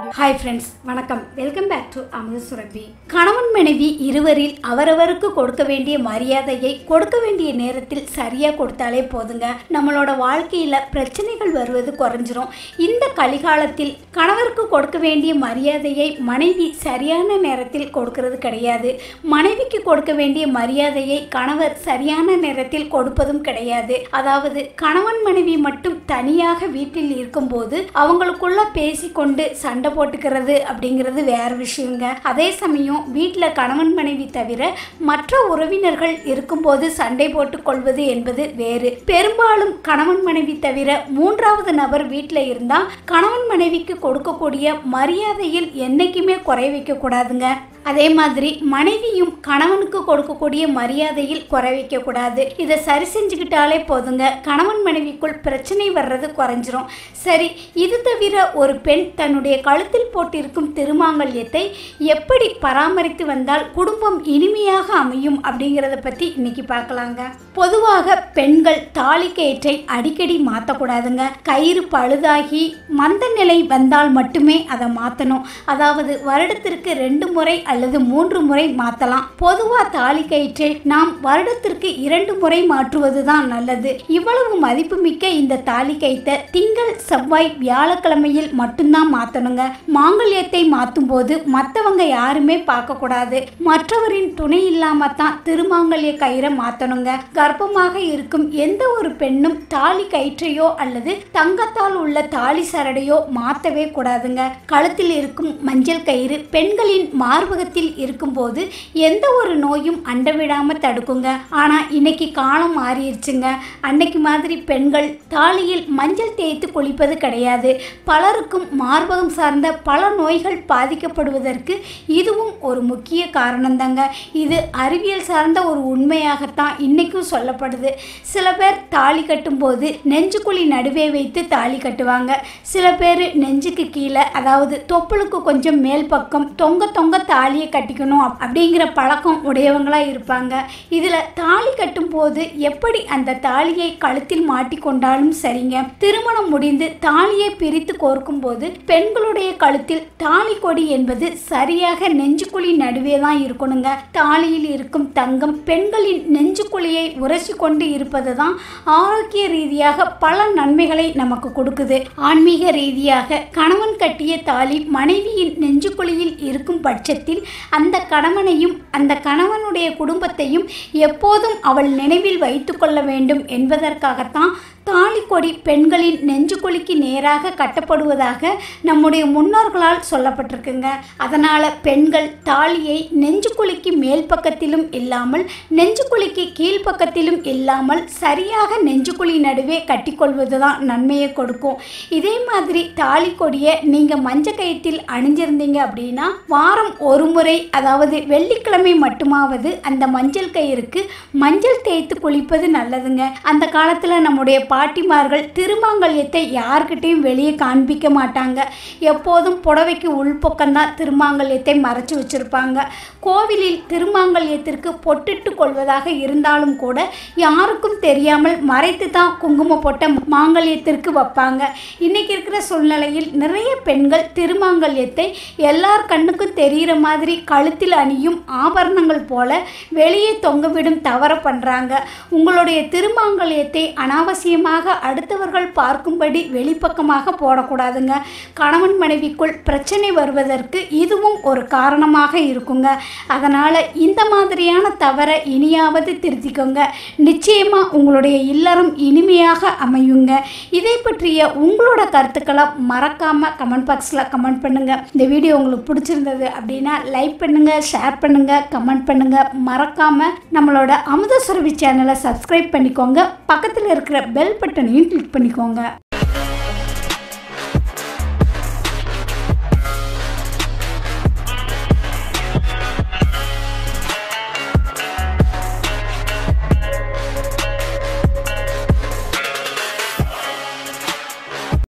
hi friends வணக்கம் welcome back to Amutha Surabhi கணவன் மனைவி இருவரில் அவரவருக்கு கொடுக்க வேண்டிய மரியாதையை கொடுக்க வேண்டிய நேரத்தில் சரியாக கொடுத்தாலே போதுங்க நம்மளோட வாழ்க்கையில் பிரச்சனைகள் வருவது குறைஞ்சிரும் இந்த கலிகாலத்தில் கணவருக்கு கொடுக்க வேண்டிய மரியாதையை மனைவி சரியான நேரத்தில் கொடுக்கிறது கிடையாது மனைவிக்கு கொடுக்க வேண்டிய மரியாதையை கணவர் சரியான நேரத்தில் கொடுப்பதும் கிடையாது அதாவது கணவன் மனைவி மட்டும் தனியாக வீட்டில் இருக்கும்போது அவங்களுக்குள்ள பேசிக்கொண்டு சண்டை போட்டுக்கிறது அப்படிங்கிறது வேற விஷயங்க அதே சமயம் வீட்டில் கணவன் மனைவி தவிர மற்ற உறவினர்கள் இருக்கும்போது சண்டை போட்டுக் கொள்வது என்பது வேறு பெரும்பாலும் கணவன் மனைவி தவிர மூன்றாவது நபர் வீட்டில் இருந்தால் கணவன் மனைவிக்கு கொடுக்கக்கூடிய மரியாதையில் என்னைக்குமே குறை வைக்க கூடாதுங்க அதே மாதிரி மனைவியும் கணவனுக்கு கொடுக்கக்கூடிய மரியாதையில் குறை வைக்க கூடாது இதை சரி செஞ்சுக்கிட்டாலே போதுங்க கணவன் மனைவிக்குள் பிரச்சனை வர்றது குறைஞ்சிரும் சரி இது தவிர ஒரு பெண் தன்னுடைய கழுத்தில் போட்டிருக்கும் திருமாங்கல்யத்தை எப்படி பராமரித்து வந்தால் குடும்பம் இனிமையாக அமையும் அப்படிங்கிறத பற்றி இன்னைக்கு பார்க்கலாங்க பொதுவாக பெண்கள் தாலி கயிற்றை அடிக்கடி மாற்றக்கூடாதுங்க கயிறு பழுதாகி மந்த நிலை வந்தால் மட்டுமே அதை மாற்றணும் அதாவது வருடத்திற்கு ரெண்டு முறை அல்லது மூன்று முறை மாற்றலாம் பொதுவாக தாலி கயிற்றை நாம் வருடத்திற்கு இரண்டு முறை மாற்றுவது தான் நல்லது இவ்வளவு மதிப்புமிக்க இந்த தாலி கயிற்றை திங்கள் செவ்வாய் வியாழக்கிழமையில் மட்டும்தான் மாற்றணுங்க மாங்கல்யத்தை மாற்றும் போது மற்றவங்க யாருமே பார்க்கக்கூடாது மற்றவரின் துணை இல்லாம தான் திருமாங்கல்ய கயிறை மாற்றணுங்க கர்ப்பமாக இருக்கும் எந்த ஒரு பெண்ணும் தாலி கயிற்றையோ அல்லது தங்கத்தால் உள்ள தாலி சரடையோ மாற்றவே கூடாதுங்க கழுத்தில் இருக்கும் மஞ்சள் கயிறு பெண்களின் மார்பகத்தில் இருக்கும்போது எந்த ஒரு நோயும் அண்டவிடாம தடுக்குங்க ஆனா இன்னைக்கு காலம் மாறிடுச்சுங்க அன்னைக்கு மாதிரி பெண்கள் தாலியில் மஞ்சள் தேய்த்து குளிப்பது கிடையாது பலருக்கும் மார்பகம் சார்ந்த பல நோய்கள் பாதிக்கப்படுவதற்கு இதுவும் ஒரு முக்கிய காரணம் தாங்க இது அறிவியல் சார்ந்த ஒரு உண்மையாகத்தான் இன்னைக்கும் சொல்லப்படுது சில பேர் தாலி கட்டும்போது நெஞ்சுக்குழி நடுவே வைத்து தாலி கட்டுவாங்க சில பேர் நெஞ்சுக்கு கீழே அதாவது தொப்புளுக்கு கொஞ்சம் மேல் பக்கம் தொங்க தொங்க தாலியை கட்டிக்கணும் அப்- அப்படிங்கிற பழக்கம் உடையவங்களாக இருப்பாங்க இதில் தாலி கட்டும்போது எப்படி அந்த தாலியை கழுத்தில் மாட்டிக்கொண்டாலும் சரிங்க திருமணம் முடிந்து தாலியை பிரித்து கோர்க்கும் போது பெண்களுடைய கழுத்தில் தாலி கொடி என்பது சரியாக நெஞ்சுக்குழி நடுவே தான் இருக்கணுங்க தாலியில் இருக்கும் தங்கம் பெண்களின் நெஞ்சுக்குழியை உரசி கொண்டு இருப்பது தான் ஆரோக்கிய ரீதியாக பல நன்மைகளை நமக்கு கொடுக்குது ஆன்மீக ரீதியாக கணவன் கட்டிய தாலி மனைவியின் நெஞ்சுக்குழியில் இருக்கும் பட்சத்தில் அந்த கணவனையும் அந்த கணவனுடைய குடும்பத்தையும் எப்போதும் அவள் நினைவில் வைத்துக்கொள்ள வேண்டும் என்பதற்காகத்தான் தாலிக்கொடி பெண்களின் நெஞ்சுக்குழிக்கு நேராக கட்டப்படுவதாக நம்முடைய முன்னோர்களால் சொல்லப்பட்டிருக்குங்க அதனால் பெண்கள் தாலியை நெஞ்சுக்குழிக்கு மேல் பக்கத்திலும் இல்லாமல் நெஞ்சுக்குழிக்கு கீழ்ப்பக்கத்திலும் இல்லாமல் சரியாக நெஞ்சுக்குழி நடுவே கட்டிக்கொள்வது தான் நன்மையை கொடுக்கும் இதே மாதிரி தாலி கொடியை நீங்கள் மஞ்ச கயிற்றில் அணிஞ்சிருந்தீங்க அப்படின்னா வாரம் ஒரு முறை அதாவது வெள்ளிக்கிழமை மட்டுமாவது அந்த மஞ்சள் கயிறுக்கு மஞ்சள் தேய்த்து குளிப்பது நல்லதுங்க அந்த காலத்தில் நம்முடைய பாட்டிமார்கள் திருமாங்கல்யத்தை யார்கிட்டையும் வெளியே காண்பிக்க மாட்டாங்க எப்போதும் புடவைக்கு உள்பக்கம்தான் திருமாங்கல்யத்தை மறைச்சு வச்சிருப்பாங்க கோவிலில் திருமாங்கல்யத்திற்கு பொட்டிட்டு கொள்வதாக இருந்தாலும் கூட யாருக்கும் தெரியாமல் மறைத்து தான் குங்கும பொட்டை மாங்கல்யத்திற்கு வைப்பாங்க இன்னைக்கு இருக்கிற சூழ்நிலையில் நிறைய பெண்கள் திருமாங்கல்யத்தை எல்லார் கண்ணுக்கும் தெரிகிற மாதிரி கழுத்தில் அணியும் ஆபரணங்கள் போல வெளியே தொங்கவிடும் தவற பண்ணுறாங்க உங்களுடைய திருமாங்கல்யத்தை அனாவசியமாக அடுத்தவர்கள் பார்க்கும்படி வெளிப்பக்கமாக போடக்கூடாதுங்க கணவன் மனைவிக்குள் பிரச்சனை வருவதற்கு இதுவும் ஒரு காரணமாக இருக்குங்க அதனால் இந்த மாதிரியான தவறை இனியாவது திருத்திக்கோங்க நிச்சயமாக உங்களுடைய இல்லறம் இனிமையாக அமையுங்க இதை பற்றிய உங்களோட கருத்துக்களை மறக்காமல் கமெண்ட் பாக்ஸில் கமெண்ட் பண்ணுங்கள் இந்த வீடியோ உங்களுக்கு பிடிச்சிருந்தது அப்படின்னா லைக் பண்ணுங்கள் ஷேர் பண்ணுங்கள் கமெண்ட் பண்ணுங்கள் மறக்காமல் நம்மளோட அமுத சுரபி சேனலை சப்ஸ்கிரைப் பண்ணிக்கோங்க பக்கத்தில் இருக்கிற பெல் பட்டனையும் கிளிக் பண்ணிக்கோங்க